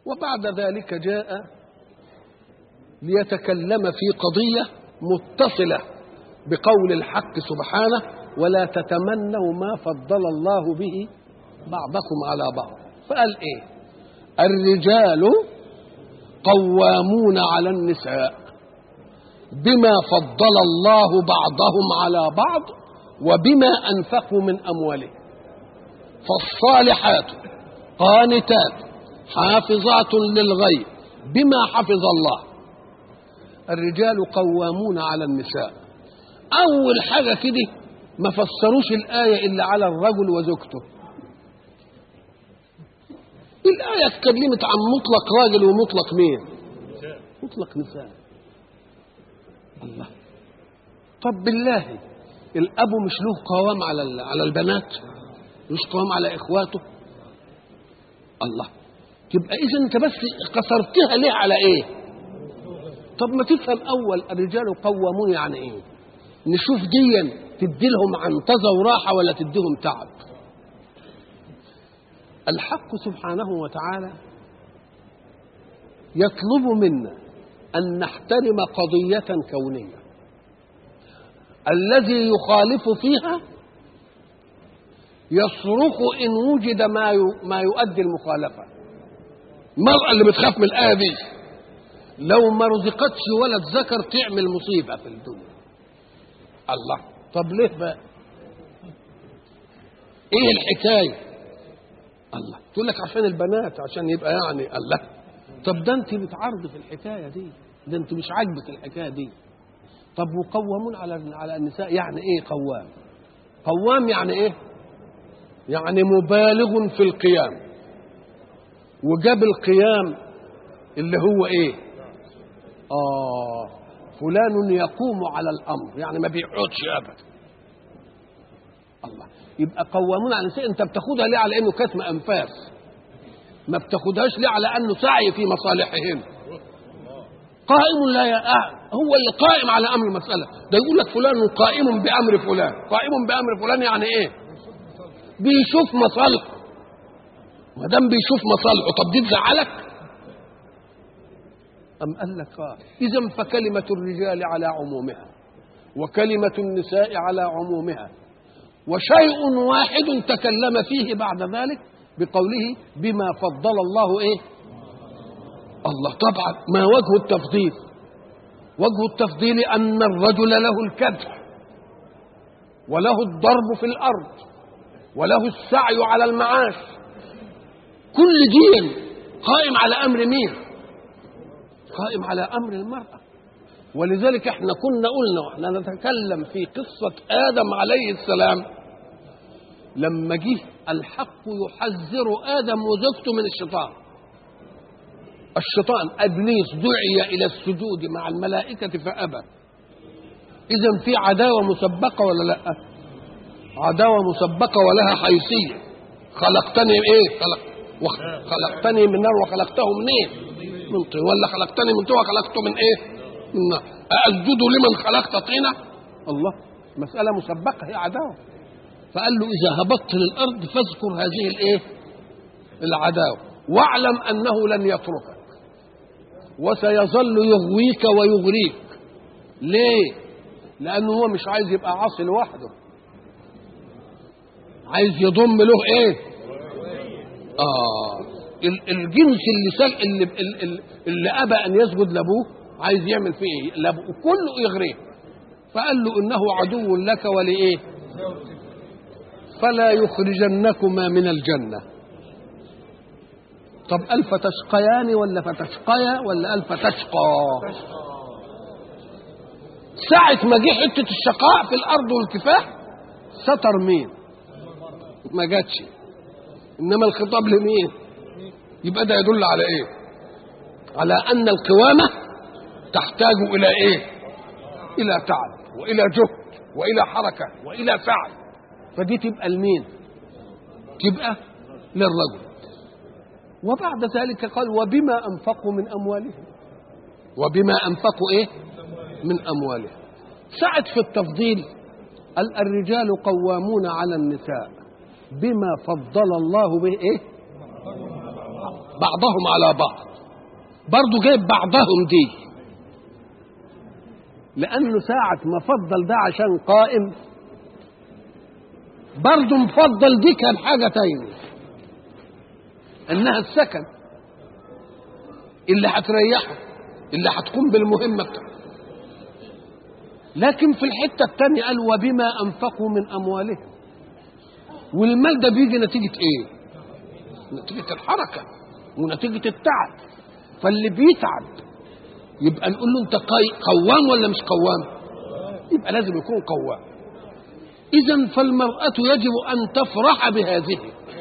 وبعد ذلك جاء ليتكلم في قضية متصلة بقول الحق سبحانه ولا تتمنوا ما فضل الله به بعضكم على بعض فقال ايه الرجال قوامون على النساء بما فضل الله بعضهم على بعض وبما انفقوا من اموالهم فالصالحات قانتات حافظات للغيب بما حفظ الله الرجال قوامون على النساء اول حاجه كده ما فسروش الايه الا على الرجل وزوجته الايه اتكلمت عن مطلق راجل ومطلق مين مطلق نساء الله طب بالله الاب مش له قوام على على البنات مش قوام على اخواته الله تبقى اذا انت بس قصرتها ليه على ايه طب ما تفهم اول الرجال قوامون يعني ايه نشوف ديا تدي لهم عنطزه وراحه ولا تديهم تعب الحق سبحانه وتعالى يطلب منا ان نحترم قضيه كونيه الذي يخالف فيها يصرخ ان وجد ما ما يؤدي المخالفه المراه اللي بتخاف من الايه دي لو ما رزقتش ولد ذكر تعمل مصيبه في الدنيا الله طب ليه بقى ايه الحكايه الله تقول لك عشان البنات عشان يبقى يعني الله طب ده انت بتعرض في الحكايه دي ده انت مش عاجبك الحكايه دي طب وقوامون على على النساء يعني ايه قوام قوام يعني ايه يعني مبالغ في القيام وجاب القيام اللي هو ايه اه فلان يقوم على الامر يعني ما بيقعدش ابدا الله يبقى قوامون على النساء انت بتاخدها ليه على انه كتم انفاس ما بتاخدهاش ليه على انه سعي في مصالحهن قائم لا يا هو اللي قائم على امر المساله ده يقول لك فلان قائم بامر فلان قائم بامر فلان يعني ايه بيشوف مصالحه ما دام بيشوف مصالحه طب دي تزعلك أم قال لك آه إذا فكلمة الرجال على عمومها وكلمة النساء على عمومها وشيء واحد تكلم فيه بعد ذلك بقوله بما فضل الله إيه الله طبعا ما وجه التفضيل وجه التفضيل أن الرجل له الكدح وله الضرب في الأرض وله السعي على المعاش كل دين قائم على أمر مين قائم على امر المراه ولذلك احنا كنا قلنا واحنا نتكلم في قصه ادم عليه السلام لما جه الحق يحذر ادم وزوجته من الشيطان الشيطان ابليس دعي الى السجود مع الملائكه فابى اذا في عداوه مسبقه ولا لا عداوه مسبقه ولها حيثيه خلقتني ايه خلق خلقتني من نار وخلقته منين من طين ولا خلقتني من طين وخلقته من ايه من نار أسجد لمن خلقت طينة الله مسألة مسبقة هي عداوة فقال له إذا هبطت للأرض فاذكر هذه الإيه العداوة واعلم أنه لن يتركك وسيظل يغويك ويغريك ليه لأنه هو مش عايز يبقى عاصي لوحده عايز يضم له ايه اه الجنس اللي سل اللي, اللي, اللي ابى ان يسجد لابوه عايز يعمل فيه ايه لابوه كله يغريه فقال له انه عدو لك ولايه فلا يخرجنكما من الجنه طب قال فتشقيان ولا فتشقيا ولا قال فتشقى ساعة ما جه حتة الشقاء في الأرض والكفاح ستر مين؟ ما جاتش إنما الخطاب لمين؟ يبقى ده يدل على إيه؟ على أن القوامة تحتاج إلى إيه؟ إلى تعب وإلى جهد وإلى حركة وإلى سعي فدي تبقى لمين؟ تبقى للرجل وبعد ذلك قال وبما أنفقوا من أموالهم وبما أنفقوا إيه؟ من أموالهم سعد في التفضيل قال الرجال قوامون على النساء بما فضل الله به إيه؟ بعضهم على بعض برضه جايب بعضهم دي لانه ساعة ما فضل ده عشان قائم برضه مفضل دي كان حاجة تانية انها السكن اللي هتريحه اللي هتقوم بالمهمة بتاعته لكن في الحتة الثانية قال وبما أنفقوا من أموالهم والمال ده بيجي نتيجة إيه؟ نتيجة الحركة ونتيجة التعب فاللي بيتعب يبقى نقول له أنت قوام ولا مش قوام؟ يبقى لازم يكون قوام إذا فالمرأة يجب أن تفرح بهذه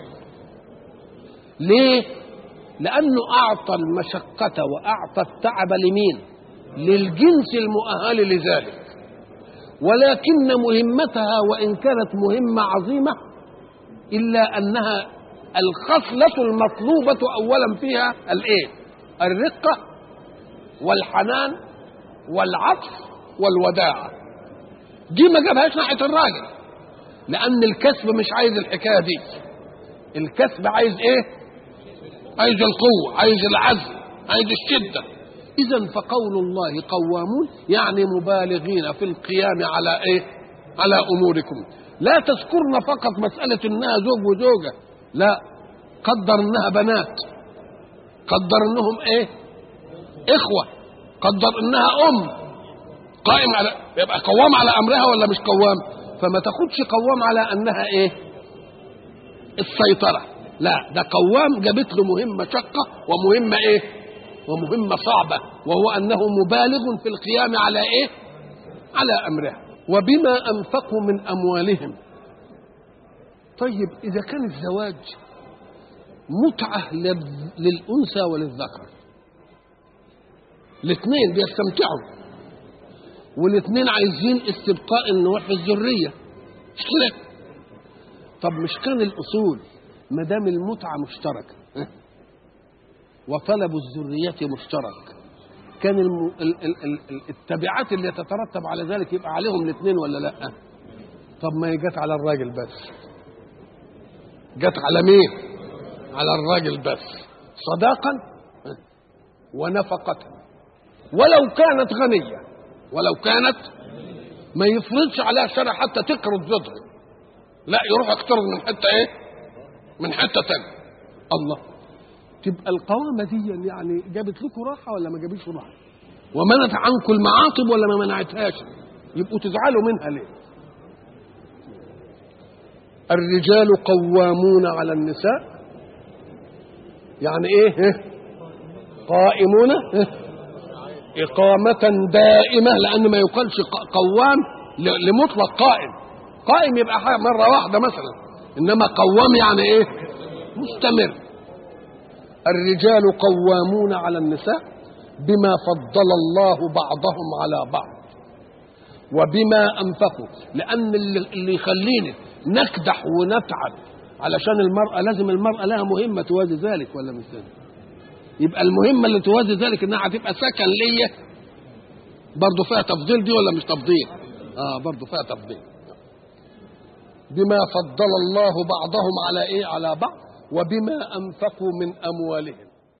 ليه؟ لأنه أعطى المشقة وأعطى التعب لمين؟ للجنس المؤهل لذلك ولكن مهمتها وإن كانت مهمة عظيمة إلا أنها الخصلة المطلوبة أولا فيها الإيه؟ الرقة والحنان والعطف والوداعة دي ما جابهاش ناحية الراجل لأن الكسب مش عايز الحكاية دي الكسب عايز إيه؟ عايز القوة عايز العزم عايز الشدة إذا فقول الله قوامون يعني مبالغين في القيام على إيه؟ على أموركم لا تذكرن فقط مسألة إنها زوج وزوجة لا قدر إنها بنات قدر إنهم إيه؟ إخوة قدر إنها أم قائم على يبقى قوام على أمرها ولا مش قوام؟ فما تاخدش قوام على أنها إيه؟ السيطرة لا ده قوام جابت له مهمة شقة ومهمة إيه؟ ومهمة صعبة وهو أنه مبالغ في القيام على إيه؟ على أمرها وبما أنفقوا من أموالهم طيب إذا كان الزواج متعة للأنثى وللذكر الاثنين بيستمتعوا والاثنين عايزين استبقاء النوع في الذرية مش كده طب مش كان الأصول ما دام المتعة مشتركة وطلب الذرية مشترك كان الم... ال... ال... ال... التبعات اللي تترتب على ذلك يبقى عليهم الاثنين ولا لا طب ما هي جت على الراجل بس جت على مين على الراجل بس صداقا ونفقة ولو كانت غنية ولو كانت ما يفرضش عليها شرع حتى تقرض زوجها لا يروح يقترض من حتة ايه من حتة تانية الله تبقى القوامة دي يعني جابت لكم راحة ولا ما جابتش راحة ومنعت عنكم المعاطب ولا ما منعتهاش يبقوا تزعلوا منها ليه الرجال قوامون على النساء يعني ايه قائمون إقامة دائمة لأن ما يقالش قوام لمطلق قائم قائم يبقى مرة واحدة مثلا إنما قوام يعني إيه مستمر الرجال قوامون على النساء بما فضل الله بعضهم على بعض وبما أنفقوا لأن اللي يخليني نكدح ونتعب علشان المرأة لازم المرأة لها مهمة توازي ذلك ولا مش ذلك يبقى المهمة اللي توازي ذلك انها هتبقى سكن ليا برضه فيها تفضيل دي ولا مش تفضيل اه برضه فيها تفضيل بما فضل الله بعضهم على ايه على بعض وبما انفقوا من اموالهم